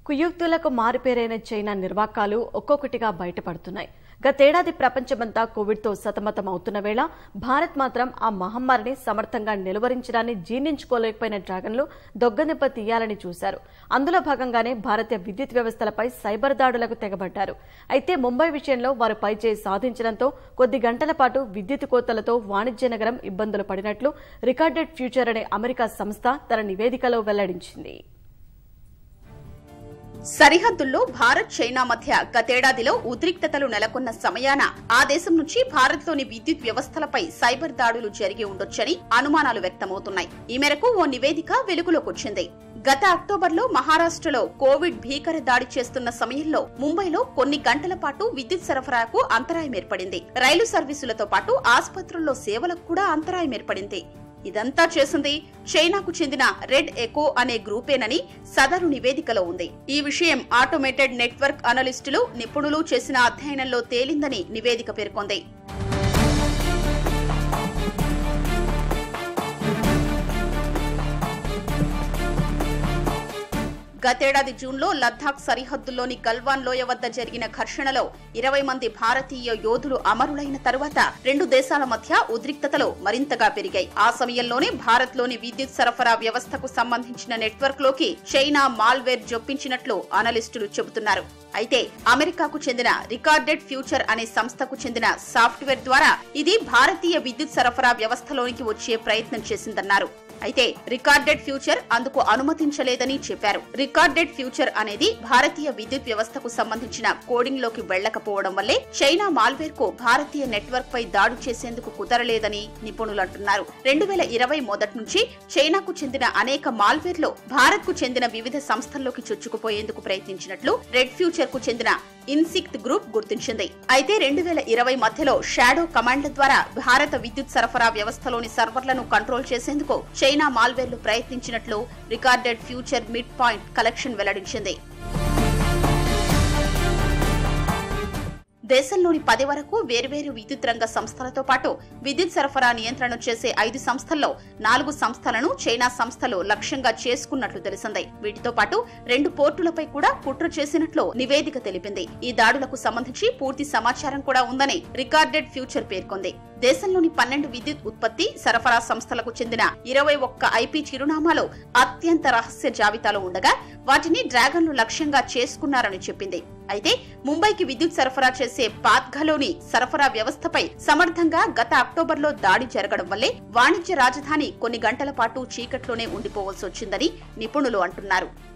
కుయుక్తులకు మారుపేరైన China నిర్వాకాలు ఒక్కొక్కటిగా బయటపడుతున్నాయి గతేడాది ప్రపంచమంతా కోవిడ్తో సతమతం అవుతున్న వేళ భారత్ మాత్రం ఆ మహమ్మారిని సమర్థంగా నిలువరించడాన్ని జీర్ణించుకోలేకపోయిన డ్రాగన్లు దొగ్గదెబ్బ తీయాలని చూశారు అందులో భాగంగానే భారతీయ విద్యుత్ వ్యవస్థలపై సైబర్ దాడులకు తెగబడ్డారు అయితే ముంబై విషయంలో వారు పైచేయి సాధించడంతో కొద్ది గంటల పాటు విద్యుత్ కోతలతో వాణిజ్య నగరం ఇబ్బందులు పడినట్లు రికార్డెడ్ ఫ్యూచర్ అనే అమెరికా సంస్థ తన నివేదికలో వెల్లడించింది సరిహద్దుల్లో భారత్ చైనా మధ్య గతేడాదిలో ఉద్రిక్తతలు నెలకొన్న సమయాన ఆ దేశం నుంచి భారత్లోని విద్యుత్ వ్యవస్థలపై సైబర్ దాడులు జరిగి ఉండొచ్చని అనుమానాలు వ్యక్తమవుతున్నాయి ఈ మేరకు ఓ నివేదిక వెలుగులోకొచ్చింది గత అక్టోబర్లో మహారాష్ట్రలో కోవిడ్ భీకర దాడి చేస్తున్న సమయంలో ముంబైలో కొన్ని గంటల పాటు విద్యుత్ సరఫరాకు అంతరాయం ఏర్పడింది రైలు సర్వీసులతో పాటు ఆసుపత్రుల్లో సేవలకు కూడా అంతరాయం ఏర్పడింది ఇదంతా చేసింది చైనాకు చెందిన రెడ్ ఎకో అనే గ్రూపేనని సదరు నివేదికలో ఉంది ఈ విషయం ఆటోమేటెడ్ నెట్వర్క్ అనలిస్టులు నిపుణులు చేసిన అధ్యయనంలో తేలిందని నివేదిక పేర్కొంది గతేడాది జూన్లో లద్దాఖ్ సరిహద్దుల్లోని గల్వాన్ లోయ వద్ద జరిగిన ఘర్షణలో ఇరవై మంది భారతీయ యోధులు అమరులైన తరువాత రెండు దేశాల మధ్య ఉద్రిక్తతలు మరింతగా పెరిగాయి ఆ సమయంలోనే భారత్లోని విద్యుత్ సరఫరా వ్యవస్థకు సంబంధించిన నెట్వర్క్ లోకి చైనా మాల్వేర్ జొప్పించినట్లు అనలిస్టులు చెబుతున్నారు అయితే అమెరికాకు చెందిన రికార్డెడ్ ఫ్యూచర్ అనే సంస్థకు చెందిన సాఫ్ట్వేర్ ద్వారా ఇది భారతీయ విద్యుత్ సరఫరా వ్యవస్థలోనికి వచ్చే ప్రయత్నం చేసిందన్నారు అయితే రికార్డెడ్ ఫ్యూచర్ అందుకు అనుమతించలేదని చెప్పారు రికార్డెడ్ ఫ్యూచర్ అనేది భారతీయ విద్యుత్ వ్యవస్థకు సంబంధించిన కోడింగ్ లోకి వెళ్లకపోవడం వల్లే చైనా మాల్వేర్ కు భారతీయ నెట్వర్క్ పై దాడి చేసేందుకు కుదరలేదని నిపుణులు అంటున్నారు రెండు వేల ఇరవై మొదటి నుంచి చైనాకు చెందిన అనేక మాల్వేర్ లో భారత్ కు చెందిన వివిధ సంస్థల్లోకి చొచ్చుకుపోయేందుకు ప్రయత్నించినట్లు రెడ్ ఫ్యూచర్ కు చెందిన ఇన్సిక్త్ గ్రూప్ గుర్తించింది అయితే రెండు వేల ఇరవై మధ్యలో షాడో కమాండ్ల ద్వారా భారత విద్యుత్ సరఫరా వ్యవస్థలోని సర్వర్లను కంట్రోల్ చేసేందుకు చైనా మాల్వేర్లు ప్రయత్నించినట్లు Recorded Future mid point collection వెల్లడించింది దేశంలోని పది వరకు వేర్వేరు విద్యుత్ రంగ సంస్థలతో పాటు విద్యుత్ సరఫరా నియంత్రణ చేసే ఐదు సంస్థల్లో నాలుగు సంస్థలను చైనా సంస్థలు లక్ష్యంగా చేసుకున్నట్లు తెలిసింది వీటితో పాటు రెండు పోర్టులపై కూడా కుట్ర చేసినట్లు నివేదిక తెలిపింది ఈ దాడులకు సంబంధించి పూర్తి సమాచారం కూడా ఉందని రికార్డెడ్ ఫ్యూచర్ పేర్కొంది దేశంలోని పన్నెండు విద్యుత్ ఉత్పత్తి సరఫరా సంస్థలకు చెందిన ఇరవై ఒక్క ఐపీ చిరునామాలు అత్యంత రహస్య జాబితాలో ఉండగా వాటిని డ్రాగన్లు లక్ష్యంగా చేసుకున్నారని చెప్పింది అయితే ముంబైకి విద్యుత్ సరఫరా చేసే పాత్ఘలోని సరఫరా వ్యవస్థపై సమర్థంగా గత అక్టోబర్లో దాడి జరగడం వల్లే వాణిజ్య రాజధాని కొన్ని గంటల పాటు చీకట్లోనే ఉండిపోవలసి వచ్చిందని నిపుణులు అంటున్నారు